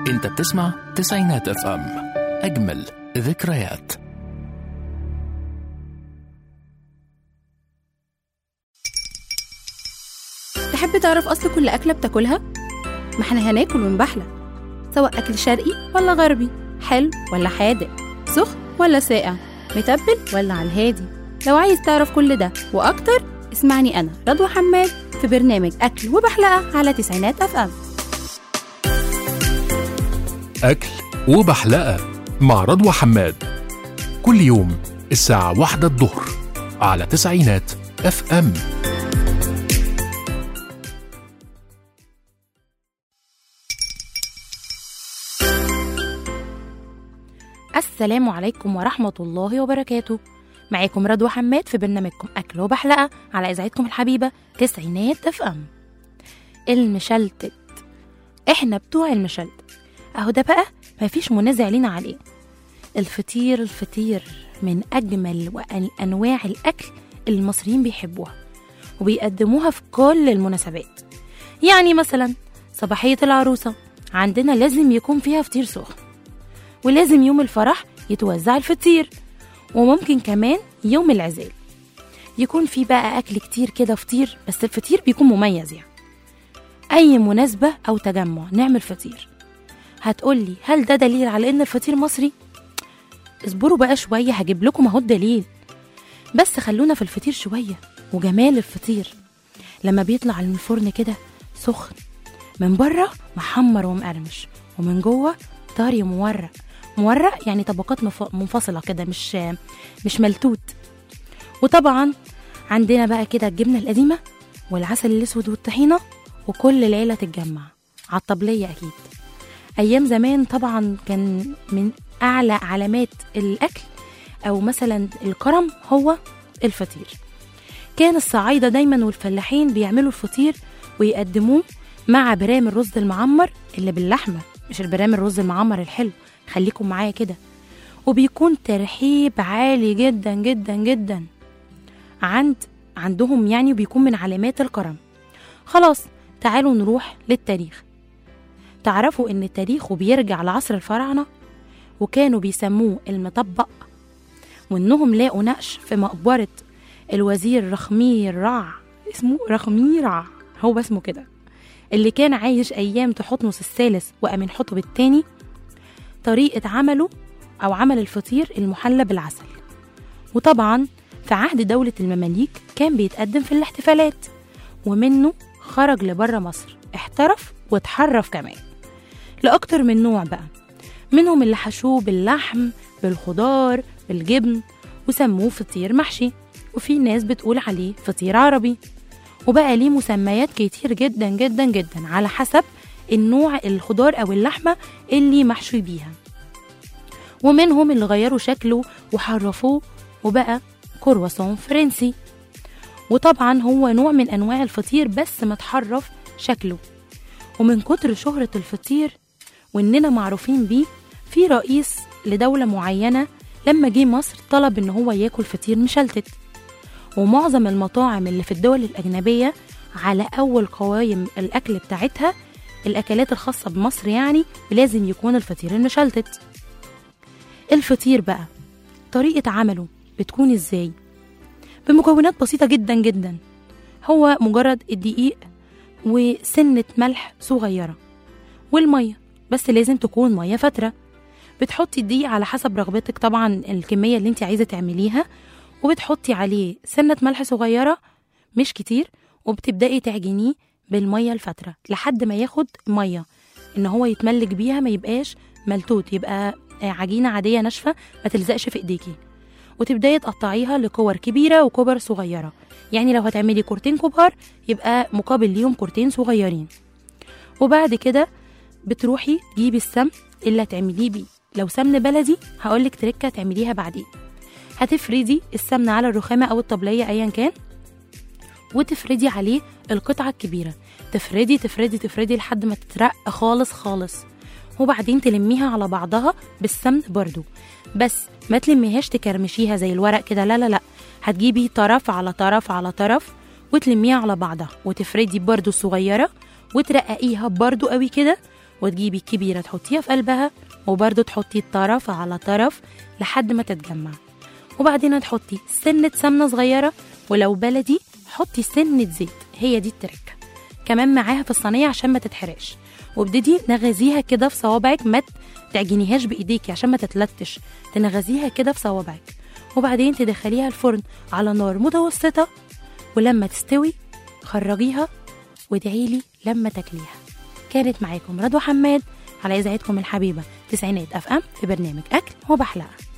انت بتسمع تسعينات اف ام اجمل ذكريات تحب تعرف أصل كل أكلة بتاكلها؟ ما احنا هناكل ونبحلى سواء أكل شرقي ولا غربي حلو ولا حادق سخن ولا ساقع متبل ولا على الهادي لو عايز تعرف كل ده وأكتر اسمعني أنا رضوى حماد في برنامج أكل وبحلقة على تسعينات أف أم اكل وبحلقه مع رضوى حماد كل يوم الساعه واحدة الظهر على تسعينات اف ام السلام عليكم ورحمة الله وبركاته معاكم رضوى حماد في برنامجكم أكل وبحلقة على إذاعتكم الحبيبة تسعينات اف ام المشلتت احنا بتوع المشلتت اهو ده بقى مفيش منازع لينا عليه الفطير الفطير من أجمل وأنواع الأكل اللي المصريين بيحبوها وبيقدموها في كل المناسبات يعني مثلا صباحية العروسة عندنا لازم يكون فيها فطير سخن ولازم يوم الفرح يتوزع الفطير وممكن كمان يوم العزال يكون في بقى أكل كتير كده فطير بس الفطير بيكون مميز يعني أي مناسبة أو تجمع نعمل فطير هتقولي هل ده دليل على إن الفطير مصري؟ اصبروا بقى شوية هجيب لكم أهو الدليل بس خلونا في الفطير شوية وجمال الفطير لما بيطلع من الفرن كده سخن من بره محمر ومقرمش ومن جوه طري ومورق مورق يعني طبقات مف- منفصلة كده مش مش ملتوت وطبعا عندنا بقى كده الجبنة القديمة والعسل الأسود والطحينة وكل العيلة تتجمع على الطبلية أكيد أيام زمان طبعا كان من أعلى علامات الأكل أو مثلا الكرم هو الفطير كان الصعايدة دايما والفلاحين بيعملوا الفطير ويقدموه مع برام الرز المعمر اللي باللحمة مش البرام الرز المعمر الحلو خليكم معايا كده وبيكون ترحيب عالي جدا جدا جدا عند عندهم يعني بيكون من علامات الكرم خلاص تعالوا نروح للتاريخ تعرفوا ان التاريخ بيرجع لعصر الفراعنة وكانوا بيسموه المطبق وانهم لاقوا نقش في مقبرة الوزير رخمير رع اسمه رخميرع هو اسمه كده اللي كان عايش ايام تحتمس الثالث وامين حتب الثاني طريقة عمله او عمل الفطير المحلى بالعسل وطبعا في عهد دولة المماليك كان بيتقدم في الاحتفالات ومنه خرج لبره مصر احترف واتحرف كمان لأكتر من نوع بقى منهم اللي حشوه باللحم بالخضار بالجبن وسموه فطير محشي وفي ناس بتقول عليه فطير عربي وبقى ليه مسميات كتير جدا جدا جدا على حسب النوع الخضار أو اللحمة اللي محشي بيها ومنهم اللي غيروا شكله وحرفوه وبقى كرواسون فرنسي وطبعا هو نوع من أنواع الفطير بس متحرف شكله ومن كتر شهرة الفطير وإننا معروفين بيه في رئيس لدولة معينة لما جه مصر طلب إن هو ياكل فطير مشلتت ومعظم المطاعم اللي في الدول الأجنبية على أول قوائم الأكل بتاعتها الأكلات الخاصة بمصر يعني لازم يكون الفطير المشلتت الفطير بقى طريقة عمله بتكون إزاي؟ بمكونات بسيطة جدا جدا هو مجرد الدقيق وسنة ملح صغيرة والمية بس لازم تكون مية فترة بتحطي الدقيق على حسب رغبتك طبعا الكمية اللي انت عايزة تعمليها وبتحطي عليه سنة ملح صغيرة مش كتير وبتبدأي تعجنيه بالمية الفترة لحد ما ياخد مية ان هو يتملك بيها ما يبقاش ملتوت يبقى عجينة عادية ناشفة ما تلزقش في ايديكي وتبداي تقطعيها لكور كبيرة وكور صغيرة يعني لو هتعملي كورتين كبار يبقى مقابل ليهم كورتين صغيرين وبعد كده بتروحي تجيبي السمن اللي هتعمليه بيه لو سمن بلدي هقولك تركة تعمليها بعدين هتفردي السمن على الرخامة أو الطبلية أيا كان وتفردي عليه القطعة الكبيرة تفردي تفردي تفردي لحد ما تترق خالص خالص وبعدين تلميها على بعضها بالسمن برضو بس ما تلميهاش تكرمشيها زي الورق كده لا لا لا هتجيبي طرف على طرف على طرف وتلميها على بعضها وتفردي برضو الصغيرة وترققيها برضو قوي كده وتجيبي الكبيرة تحطيها في قلبها وبرضه تحطي الطرف على طرف لحد ما تتجمع وبعدين هتحطي سنة سمنة صغيرة ولو بلدي حطي سنة زيت هي دي التركة كمان معاها في الصينية عشان ما تتحرقش وابتدي نغزيها كده في صوابعك ما تعجنيهاش بايديكي عشان ما تتلتش تنغزيها كده في صوابعك وبعدين تدخليها الفرن على نار متوسطة ولما تستوي خرجيها وادعيلي لما تاكليها كانت معاكم رضوى حماد على اذاعتكم الحبيبه تسعينات اف ام في برنامج اكل وبحلقه